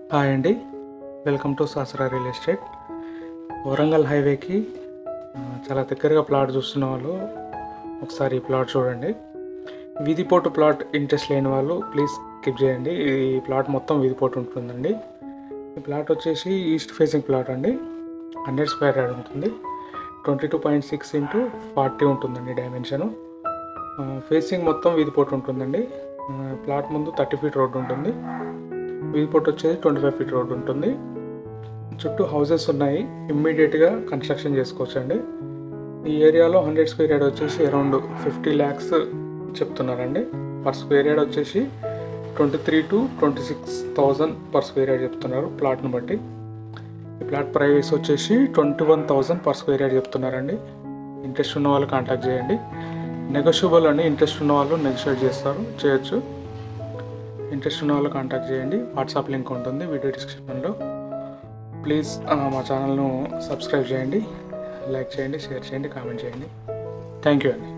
hi అండి welcome to సాసరా real estate Warangal హైవేకి ఆ, చాలా దగ్గరగా ప్లాట్ చూస్తున్న వాళ్ళు ఒకసారి ఈ ప్లాట్ చూడండి వీధిపోటు ప్లాట్ ఇంట్రెస్ట్ లేని వాళ్ళు ప్లీజ్ స్కిప్ చేయండి ఈ ప్లాట్ మొత్తం వీధిపోటు ఉంటుందండి ఈ ప్లాట్ వచ్చేసి ఈస్ట్ ఫేసింగ్ ప్లాట్ అండి హండ్రెడ్ స్క్వేర్ యార్డ్ ఉంటుంది twenty two point six into forty ఉంటుందండి డైమెన్షను ఫేసింగ్ మొత్తం వీధిపోటు ఉంటుందండి ఆ, ప్లాట్ ముందు థర్టీ ఫీట్ రోడ్ ఉంటుంది వీధిపోటు వచ్చేసి ట్వంటీ ఫైవ్ ఫీట్ రోడ్ ఉంటుంది చుట్టూ హౌసెస్ ఉన్నాయి ఇమ్మీడియట్గా కన్స్ట్రక్షన్ చేసుకోవచ్చండి ఈ ఏరియాలో హండ్రెడ్ స్క్వేర్ యార్డ్ వచ్చేసి అరౌండ్ ఫిఫ్టీ ల్యాక్స్ చెప్తున్నారండి పర్ స్క్వేర్ యార్డ్ వచ్చేసి twenty three to twenty six thousand per square yard చెప్తున్నారు ప్లాట్ను బట్టి ఈ ప్లాట్ ప్రైస్ వచ్చేసి twenty one thousand per square yard చెప్తున్నారండి ఇంట్రెస్ట్ ఉన్న వాళ్ళు కాంటాక్ట్ చేయండి నెగోషియబుల్ అని ఇంట్రెస్ట్ ఉన్న వాళ్ళు నెగోషియేట్ చేస్తారు చేయొచ్చు ఇంట్రెస్ట్ ఉన్న వాళ్ళు కాంటాక్ట్ చేయండి వాట్సాప్ లింక్ ఉంటుంది వీడియో డిస్క్రిప్షన్లో ప్లీజ్ మా ఛానల్ను సబ్స్క్రైబ్ చేయండి లైక్ చేయండి షేర్ చేయండి కామెంట్ చేయండి థ్యాంక్ యూ అండి